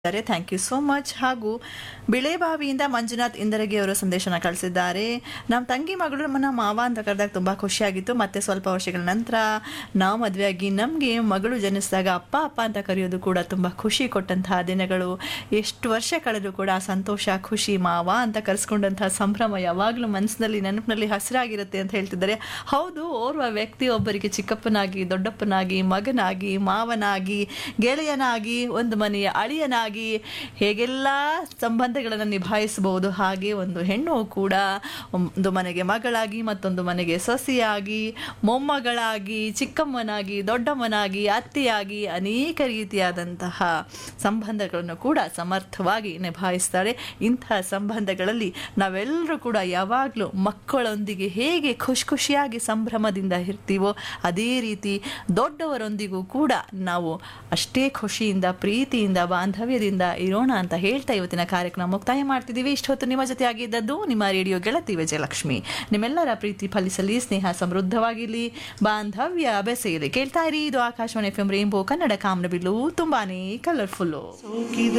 ಇದ್ದಾರೆ thank you so much ಹಾಗೂ ಬಿಳೆಬಾವಿಯಿಂದ ಮಂಜುನಾಥ್ ಇಂದರಗಿ ಅವರು ಸಂದೇಶನ ಕಳಿಸಿದ್ದಾರೆ ನಮ್ಮ ತಂಗಿ ಮಗಳು ನಮ್ಮ ಮಾವ ಅಂತ ಕರೆದಾಗ ತುಂಬ ಖುಷಿಯಾಗಿತ್ತು ಮತ್ತೆ ಸ್ವಲ್ಪ ವರ್ಷಗಳ ನಂತರ ನಾವು ಮದುವೆಯಾಗಿ ನಮಗೆ ಮಗಳು ಜನಿಸಿದಾಗ ಅಪ್ಪ ಅಪ್ಪ ಅಂತ ಕರೆಯೋದು ಕೂಡ ತುಂಬ ಖುಷಿ ಕೊಟ್ಟಂತಹ ದಿನಗಳು ಎಷ್ಟು ವರ್ಷ ಕಳೆದರೂ ಕೂಡ ಆ ಸಂತೋಷ ಖುಷಿ ಮಾವ ಅಂತ ಕರೆಸ್ಕೊಂಡಂತಹ ಸಂಭ್ರಮ ಯಾವಾಗಲೂ ಮನಸ್ಸಿನಲ್ಲಿ ನೆನಪಿನಲ್ಲಿ ಹಸಿರಾಗಿರುತ್ತೆ ಅಂತ ಹೇಳ್ತಿದ್ದಾರೆ ಹೌದು ಓರ್ವ ವ್ಯಕ್ತಿ ಒಬ್ಬರಿಗೆ ಚಿಕ್ಕಪ್ಪನಾಗಿ ದೊಡ್ಡಪ್ಪನಾಗಿ ಮಗನಾಗಿ ಮಾವನಾಗಿ ಗೆಳೆಯನಾಗಿ ಒಂದು ಮನೆಯ ಅಳಿಯನಾಗಿ ಹೇಗೆಲ್ಲ ಸಂಬಂಧಗಳನ್ನು ನಿಭಾಯಿಸಬಹುದು ಹಾಗೆ ಒಂದು ಹೆಣ್ಣು ಕೂಡ ಒಂದು ಮನೆಗೆ ಮಗಳಾಗಿ ಮತ್ತೊಂದು ಮನೆಗೆ ಸೊಸೆಯಾಗಿ ಮೊಮ್ಮಗಳಾಗಿ ಚಿಕ್ಕಮ್ಮನಾಗಿ ದೊಡ್ಡಮ್ಮನಾಗಿ ಅತ್ತೆಯಾಗಿ ಅನೇಕ ರೀತಿಯಾದಂತಹ ಸಂಬಂಧಗಳನ್ನು ಕೂಡ ಸಮರ್ಥವಾಗಿ ನಿಭಾಯಿಸ್ತಾರೆ ಇಂತಹ ಸಂಬಂಧಗಳಲ್ಲಿ ನಾವೆಲ್ಲರೂ ಕೂಡ ಯಾವಾಗಲೂ ಮಕ್ಕಳೊಂದಿಗೆ ಹೇಗೆ ಖುಷಿ ಖುಷಿಯಾಗಿ ಸಂಭ್ರಮದಿಂದ ಇರ್ತೀವೋ ಅದೇ ರೀತಿ ದೊಡ್ಡವರೊಂದಿಗೂ ಕೂಡ ನಾವು ಅಷ್ಟೇ ಖುಷಿಯಿಂದ ಪ್ರೀತಿಯಿಂದ ಬಾಂಧವ್ಯದಿಂದ ಇರೋಣ ಅಂತ ಹೇಳ್ತಾ ಇವತ್ತಿನ ಕಾರ್ಯಕ್ರಮ ಮುಕ್ತಾಯ ಮಾಡ್ತಿದ್ದೀವಿ ಇಷ್ಟೊತ್ತು ನಿಮ್ಮ ಜೊತೆ ಆಗಿದ್ದದ್ದು ನಿಮ್ಮ ರೇಡಿಯೋ ಗೆಳತಿ ವಿಜಯಲಕ್ಷ್ಮಿ ನಿಮ್ಮೆಲ್ಲರ ಪ್ರೀತಿ ಫಲಿಸಲಿ ಸ್ನೇಹ ಸಮೃದ್ಧವಾಗಿರಲಿ ಬಾಂಧವ್ಯ ಬೆಸೆಯಲಿ ಕೇಳ್ತಾ ಇರಿ ಇದು Akashvani F M rainbow Kannada ಕಾಮನಬಿಲ್ಲು ತುಂಬಾನೇ ಕಲರ್ಫುಲ್ಲು ಸೋಕಿದ